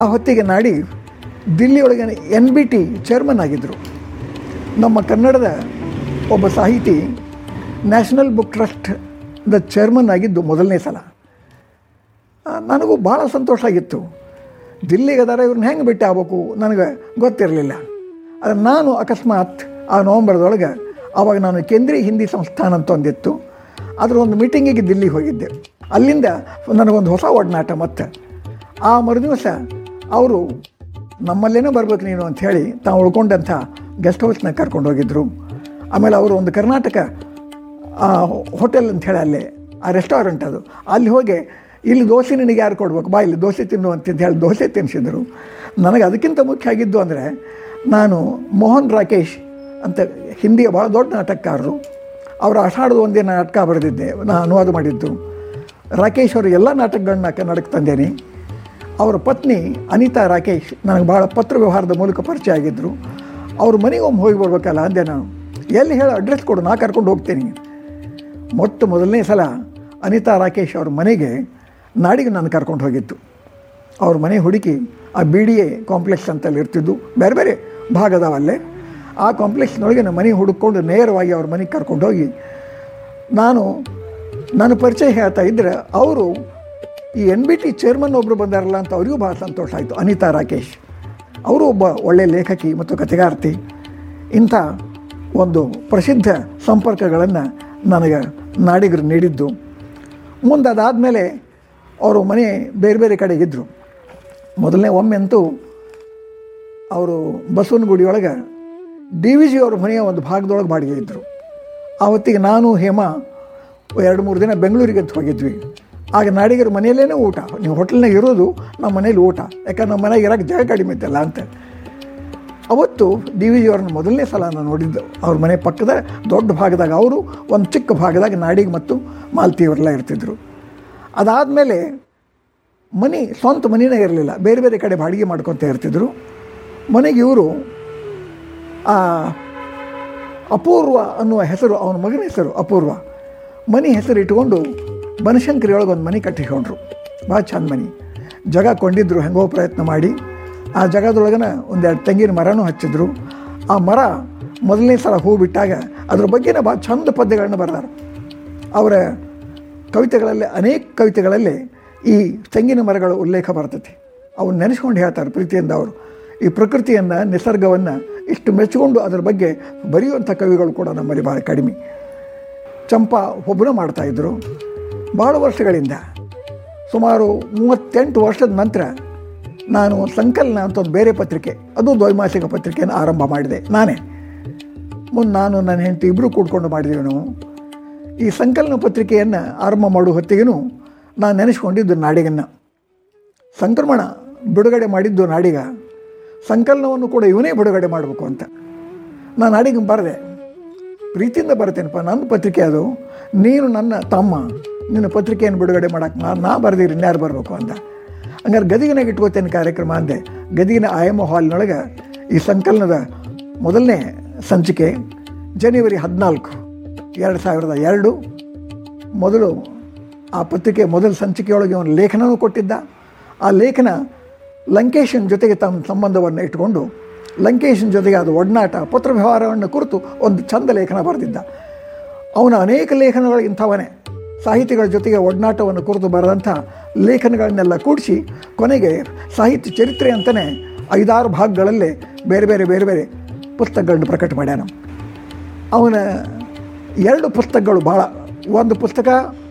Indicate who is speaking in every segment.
Speaker 1: ಆ ಹೊತ್ತಿಗೆ ನಾಡಿ ದಿಲ್ಲಿಯೊಳಗೆ ಎನ್ ಬಿ ಟಿ ಚೇರ್ಮನ್ ಆಗಿದ್ದರು ನಮ್ಮ ಕನ್ನಡದ ಒಬ್ಬ ಸಾಹಿತಿ ನ್ಯಾಷನಲ್ ಬುಕ್ ಟ್ರಸ್ಟ್ ದ ಚೇರ್ಮನ್ ಆಗಿದ್ದು ಮೊದಲನೇ ಸಲ ಆ, ನನಗೂ ಭಾಳ ಸಂತೋಷ ಆಗಿತ್ತು ದಿಲ್ಲಿಗೆ ಅದಾರ ಇವ್ರನ್ನ ಹೆಂಗೆ ಭೇಟಿ ಆಗ್ಬೇಕು ನನಗೆ ಗೊತ್ತಿರಲಿಲ್ಲ ಆದರೆ ನಾನು ಅಕಸ್ಮಾತ್ ಆ ನವಂಬರ್ದೊಳಗೆ ಆವಾಗ ನಾನು ಕೇಂದ್ರೀಯ ಹಿಂದಿ ಸಂಸ್ಥಾನ ಅಂತ ಒಂದಿತ್ತು ಅದರ ಒಂದು ಮೀಟಿಂಗಿಗೆ ದಿಲ್ಲಿಗೆ ಹೋಗಿದ್ದೆ ಅಲ್ಲಿಂದ ನನಗೊಂದು ಹೊಸ ಒಡನಾಟ ಮತ್ತೆ ಆ ಮರುದಿವಸ ಅವರು ನಮ್ಮಲ್ಲೇನೋ ಬರ್ಬೇಕು ನೀನು ಅಂತ ಹೇಳಿ ತಾವು ಉಳ್ಕೊಂಡಂಥ ಗೆಸ್ಟ್ ಹೌಸ್ನಾಗ ಕರ್ಕೊಂಡು ಹೋಗಿದ್ರು ಆಮೇಲೆ ಅವರು ಒಂದು ಕರ್ನಾಟಕ ಆ ಹೋಟೆಲ್ ಅಂತ ಹೇಳಿ ಅಲ್ಲೇ ಆ ರೆಸ್ಟೋರೆಂಟ್ ಅದು ಅಲ್ಲಿ ಹೋಗಿ ಇಲ್ಲಿ ದೋಸೆ ನಿನಗೆ ಯಾರು ಕೊಡ್ಬೇಕು ಬಾ ಇಲ್ಲಿ ದೋಸೆ ತಿನ್ನು ಅಂತ ಹೇಳಿ ದೋಸೆ ತಿನ್ನಿಸಿದ್ರು ನನಗೆ ಅದಕ್ಕಿಂತ ಮುಖ್ಯ ಆಗಿದ್ದು ಅಂದರೆ ನಾನು ಮೋಹನ್ ರಾಕೇಶ್ ಅಂತ ಹಿಂದಿಯ ಭಾಳ ದೊಡ್ಡ ನಾಟಕಕಾರರು ಅವರ ಆಷಾಢದ ಒಂದೇ ನಾಟಕ ಬರೆದಿದ್ದೆ ನಾನು ಅನುವಾದ ಮಾಡಿದ್ದು ರಾಕೇಶ್ ಅವರು ಎಲ್ಲ ನಾಟಕಗಳನ್ನ ಕನ್ನಡಕ್ಕೆ ತಂದೇನೆ ಅವರ ಪತ್ನಿ ಅನಿತಾ ರಾಕೇಶ್ ನನಗೆ ಭಾಳ ಪತ್ರ ವ್ಯವಹಾರದ ಮೂಲಕ ಪರಿಚಯ ಆಗಿದ್ದರು ಅವ್ರ ಮನೆಗೆ ಒಮ್ಮೆ ಹೋಗಿ ಬರ್ಬೇಕಲ್ಲ ಅಂದೆ ನಾನು ಎಲ್ಲಿ ಹೇಳಿ ಅಡ್ರೆಸ್ ಕೊಡು ನಾ ಕರ್ಕೊಂಡು ಹೋಗ್ತೀನಿ ಮೊಟ್ಟ ಮೊದಲನೇ ಸಲ ಅನಿತಾ ರಾಕೇಶ್ ಅವ್ರ ಮನೆಗೆ ನಾಡಿಗೆ ನಾನು ಕರ್ಕೊಂಡು ಹೋಗಿತ್ತು ಅವ್ರ ಮನೆ ಹುಡುಕಿ ಆ ಬಿ ಡಿ ಎ ಕಾಂಪ್ಲೆಕ್ಸ್ ಅಂತಲ್ಲಿ ಇರ್ತಿದ್ದು ಬೇರೆ ಬೇರೆ ಭಾಗ ಅದಾವಲ್ಲೇ ಆ ಕಾಂಪ್ಲೆಕ್ಸ್ನೊಳಗೆ ನಮ್ಮ ಮನೆ ಹುಡುಕೊಂಡು ನೇರವಾಗಿ ಅವ್ರ ಮನೆಗೆ ಕರ್ಕೊಂಡು ಹೋಗಿ ನಾನು ನನ್ನ ಪರಿಚಯ ಹೇಳ್ತಾ ಇದ್ದರೆ ಅವರು ಈ ಎನ್ ಬಿ ಟಿ ಚೇರ್ಮನ್ ಒಬ್ಬರು ಬಂದಾರಲ್ಲ ಅಂತ ಅವರಿಗೂ ಭಾಳ ಸಂತೋಷ ಆಯಿತು ಅನಿತಾ ರಾಕೇಶ್ ಅವರು ಒಬ್ಬ ಒಳ್ಳೆಯ ಲೇಖಕಿ ಮತ್ತು ಕಥೆಗಾರ್ತಿ ಇಂಥ ಒಂದು ಪ್ರಸಿದ್ಧ ಸಂಪರ್ಕಗಳನ್ನು ನನಗೆ ನಾಡಿಗರು ನೀಡಿದ್ದು ಮುಂದೆ ಅದಾದಮೇಲೆ ಅವರು ಮನೆ ಬೇರೆ ಬೇರೆ ಕಡೆಗಿದ್ದರು ಮೊದಲನೇ ಒಮ್ಮೆ ಅಂತೂ ಅವರು ಬಸವನಗುಡಿಯೊಳಗೆ ಡಿ ವಿ ಜಿ ಅವ್ರ ಮನೆಯ ಒಂದು ಭಾಗದೊಳಗೆ ಬಾಡಿಗೆ ಇದ್ದರು ಆ ಹೊತ್ತಿಗೆ ನಾನು ಹೇಮಾ ಎರಡು ಮೂರು ದಿನ ಬೆಂಗಳೂರಿಗೆ ಅಂತ ಹೋಗಿದ್ವಿ ಆಗ ನಾಡಿಗರ ಮನೆಯಲ್ಲೇ ಊಟ ನೀವು ಹೋಟೆಲ್ನಾಗ ಇರೋದು ನಮ್ಮ ಮನೇಲಿ ಊಟ ಯಾಕಂದ್ರೆ ನಮ್ಮ ಮನೆಗೆ ಇರೋಕ್ಕೆ ಜಾಗ ಕಡಿಮೆ ಇತ್ತಲ್ಲ ಅಂತ ಅವತ್ತು ಡಿ ವಿ ಜಿ ಅವ್ರನ್ನ ಮೊದಲನೇ ಸಲ ನಾನು ನೋಡಿದ್ದು ಅವ್ರ ಮನೆ ಪಕ್ಕದ ದೊಡ್ಡ ಭಾಗದಾಗ ಅವರು ಒಂದು ಚಿಕ್ಕ ಭಾಗದಾಗ ನಾಡಿಗೆ ಮತ್ತು ಮಾಲ್ತಿ ಅವರೆಲ್ಲ ಇರ್ತಿದ್ರು ಅದಾದಮೇಲೆ ಮನೆ ಸ್ವಂತ ಮನೆಯೇ ಇರಲಿಲ್ಲ ಬೇರೆ ಬೇರೆ ಕಡೆ ಬಾಡಿಗೆ ಮಾಡ್ಕೊತ ಇರ್ತಿದ್ರು ಮನೆಗೆ ಇವರು ಆ ಅಪೂರ್ವ ಅನ್ನುವ ಹೆಸರು ಅವನ ಮಗನ ಹೆಸರು ಅಪೂರ್ವ ಮನೆ ಹೆಸರು ಇಟ್ಕೊಂಡು ಬನಶಂಕರಿ ಒಳಗೆ ಒಂದು ಮನೆ ಕಟ್ಟಿಕೊಂಡ್ರು ಭಾಳ ಚಂದ ಮನೆ ಜಾಗ ಕೊಂಡಿದ್ರು ಹೆಂಗೋ ಪ್ರಯತ್ನ ಮಾಡಿ ಆ ಜಾಗದೊಳಗನ ಒಂದೆರಡು ತೆಂಗಿನ ಮರನೂ ಹಚ್ಚಿದ್ರು ಆ ಮರ ಮೊದಲನೇ ಸಲ ಹೂ ಬಿಟ್ಟಾಗ ಅದ್ರ ಬಗ್ಗೆನೇ ಭಾಳ ಚಂದ ಪದ್ಯಗಳನ್ನ ಬರೆದಾರ ಅವರ ಕವಿತೆಗಳಲ್ಲಿ ಅನೇಕ ಕವಿತೆಗಳಲ್ಲಿ ಈ ತೆಂಗಿನ ಮರಗಳ ಉಲ್ಲೇಖ ಬರ್ತೈತಿ ಅವ್ನು ನೆನೆಸ್ಕೊಂಡು ಹೇಳ್ತಾರೆ ಪ್ರೀತಿಯಿಂದ ಅವರು ಈ ಪ್ರಕೃತಿಯನ್ನು ನಿಸರ್ಗವನ್ನು ಇಷ್ಟು ಮೆಚ್ಚಿಕೊಂಡು ಅದರ ಬಗ್ಗೆ ಬರೆಯುವಂಥ ಕವಿಗಳು ಕೂಡ ನಮ್ಮಲ್ಲಿ ಭಾಳ ಕಡಿಮೆ ಚಂಪಾ ಒಬ್ಬರು ಮಾಡ್ತಾಯಿದ್ರು ಭಾಳ ವರ್ಷಗಳಿಂದ ಸುಮಾರು ಮೂವತ್ತೆಂಟು ವರ್ಷದ ನಂತರ ನಾನು ಸಂಕಲನ ಅಂತ ಒಂದು ಬೇರೆ ಪತ್ರಿಕೆ ಅದು ದ್ವೈಮಾಸಿಕ ಪತ್ರಿಕೆಯನ್ನು ಆರಂಭ ಮಾಡಿದೆ ನಾನೇ ಮುಂದೆ ನಾನು ನನ್ನ ಹೆಂಡತಿ ಇಬ್ಬರು ಕೂಡ್ಕೊಂಡು ಮಾಡಿದ್ದೀವಿ ನಾವು ಈ ಸಂಕಲನ ಪತ್ರಿಕೆಯನ್ನು ಆರಂಭ ಮಾಡುವ ಹೊತ್ತಿಗೆನೂ ನಾನು ನೆನೆಸ್ಕೊಂಡಿದ್ದು ನಾಡಿಗನ್ನು ಸಂಕ್ರಮಣ ಬಿಡುಗಡೆ ಮಾಡಿದ್ದು ನಾಡಿಗ ಸಂಕಲನವನ್ನು ಕೂಡ ಇವನೇ ಬಿಡುಗಡೆ ಮಾಡಬೇಕು ಅಂತ ನಾನು ನಾಡಿಗೆ ಬರೆದೆ ಪ್ರೀತಿಯಿಂದ ಬರ್ತೇನಪ್ಪ ನನ್ನ ಪತ್ರಿಕೆ ಅದು ನೀನು ನನ್ನ ತಮ್ಮ ನಿನ್ನ ಪತ್ರಿಕೆಯನ್ನು ಬಿಡುಗಡೆ ಮಾಡಕ್ಕೆ ನಾನು ನಾ ಬರ್ದಿರಿ ಇನ್ಯಾರು ಬರಬೇಕು ಅಂತ ಹಂಗಾರೆ ಗದಿಗಿನಾಗ ಇಟ್ಕೋತೇನೆ ಕಾರ್ಯಕ್ರಮ ಅಂದೆ ಗದಿಗಿನ ಆಯಮ ಹಾಲ್ನೊಳಗೆ ಈ ಸಂಕಲನದ ಮೊದಲನೇ ಸಂಚಿಕೆ ಜನವರಿ ಹದಿನಾಲ್ಕು ಎರಡು ಸಾವಿರದ ಎರಡು ಮೊದಲು ಆ ಪತ್ರಿಕೆ ಮೊದಲ ಸಂಚಿಕೆಯೊಳಗೆ ಒಂದು ಲೇಖನವೂ ಕೊಟ್ಟಿದ್ದ ಆ ಲೇಖನ ಲಂಕೇಶನ್ ಜೊತೆಗೆ ತಮ್ಮ ಸಂಬಂಧವನ್ನು ಇಟ್ಟುಕೊಂಡು ಲಂಕೇಶನ್ ಜೊತೆಗೆ ಅದು ಒಡನಾಟ ಪತ್ರ ವ್ಯವಹಾರವನ್ನು ಕುರಿತು ಒಂದು ಚಂದ ಲೇಖನ ಬರೆದಿದ್ದ ಅವನ ಅನೇಕ ಲೇಖನಗಳು ಇಂಥವನೇ ಸಾಹಿತಿಗಳ ಜೊತೆಗೆ ಒಡನಾಟವನ್ನು ಕುರಿತು ಬರೆದಂಥ ಲೇಖನಗಳನ್ನೆಲ್ಲ ಕೂಡಿಸಿ ಕೊನೆಗೆ ಸಾಹಿತ್ಯ ಚರಿತ್ರೆ ಅಂತಲೇ ಐದಾರು ಭಾಗಗಳಲ್ಲಿ ಬೇರೆ ಬೇರೆ ಬೇರೆ ಬೇರೆ ಪುಸ್ತಕಗಳನ್ನು ಪ್ರಕಟ ಮಾಡ್ಯಾನ ಅವನ ಎರಡು ಪುಸ್ತಕಗಳು ಭಾಳ ಒಂದು ಪುಸ್ತಕ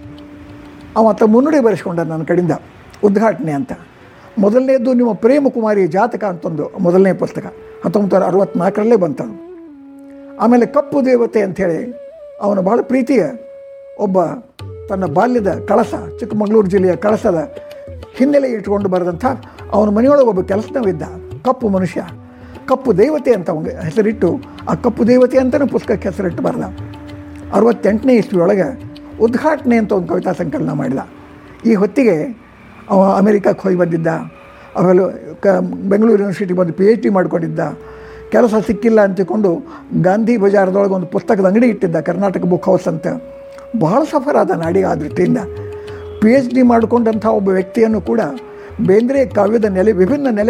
Speaker 1: ಅವ ತ ಮುನ್ನುಡಿ ಬರೆಸ್ಕೊಂಡ ನನ್ನ ಕಡೆಯಿಂದ ಉದ್ಘಾಟನೆ ಅಂತ ಮೊದಲನೇದು ನಿಮ್ಮ ಪ್ರೇಮ ಕುಮಾರಿ ಜಾತಕ ಅಂತಂದು ಮೊದಲನೇ ಪುಸ್ತಕ ಹತ್ತೊಂಬತ್ತು ನೂರ ಅರವತ್ತ್ನಾಲ್ಕರಲ್ಲೇ ಬಂತದು ಆಮೇಲೆ ಕಪ್ಪು ದೇವತೆ ಅಂಥೇಳಿ ಅವನ ಭಾಳ ಪ್ರೀತಿಯ ಒಬ್ಬ ತನ್ನ ಬಾಲ್ಯದ ಕಳಸ ಚಿಕ್ಕಮಗಳೂರು ಜಿಲ್ಲೆಯ ಕಳಸದ ಹಿನ್ನೆಲೆ ಇಟ್ಕೊಂಡು ಬರೆದಂಥ ಅವನ ಮನೆಯೊಳಗೆ ಒಬ್ಬ ಕೆಲಸದವಿದ್ದ ಕಪ್ಪು ಮನುಷ್ಯ ಕಪ್ಪು ದೇವತೆ ಅಂತ ಅವನಿಗೆ ಹೆಸರಿಟ್ಟು ಆ ಕಪ್ಪು ದೇವತೆ ಅಂತಲೇ ಪುಸ್ತಕಕ್ಕೆ ಹೆಸರಿಟ್ಟು ಬರೆದ ಅರವತ್ತೆಂಟನೇ ಇಸ್ವಿಯೊಳಗೆ ಉದ್ಘಾಟನೆ ಅಂತ ಒಂದು ಕವಿತಾ ಸಂಕಲನ ಮಾಡಿದ ಈ ಹೊತ್ತಿಗೆ ಅವ ಅಮೆರಿಕಕ್ಕೆ ಹೋಗಿ ಬಂದಿದ್ದ ಆಮೇಲೆ ಕ ಬೆಂಗಳೂರು ಯೂನಿವರ್ಸಿಟಿ ಬಂದು ಪಿ ಎಚ್ ಡಿ ಮಾಡ್ಕೊಂಡಿದ್ದ ಕೆಲಸ ಸಿಕ್ಕಿಲ್ಲ ಅಂತಿಕೊಂಡು ಗಾಂಧಿ ಬಜಾರದೊಳಗೆ ಒಂದು ಪುಸ್ತಕದ ಅಂಗಡಿ ಇಟ್ಟಿದ್ದ ಕರ್ನಾಟಕ ಬುಕ್ ಹೌಸ್ ಅಂತ ಬಹಳ ಸಫರ್ ಆದ ನಾಡಿಗೆ ಆ ದೃಷ್ಟಿಯಿಂದ ಪಿ ಎಚ್ ಡಿ ಮಾಡಿಕೊಂಡಂಥ ಒಬ್ಬ ವ್ಯಕ್ತಿಯನ್ನು ಕೂಡ ಬೇಂದ್ರೆ ಕಾವ್ಯದ ನೆಲೆ ವಿಭಿನ್ನ ನೆಲೆ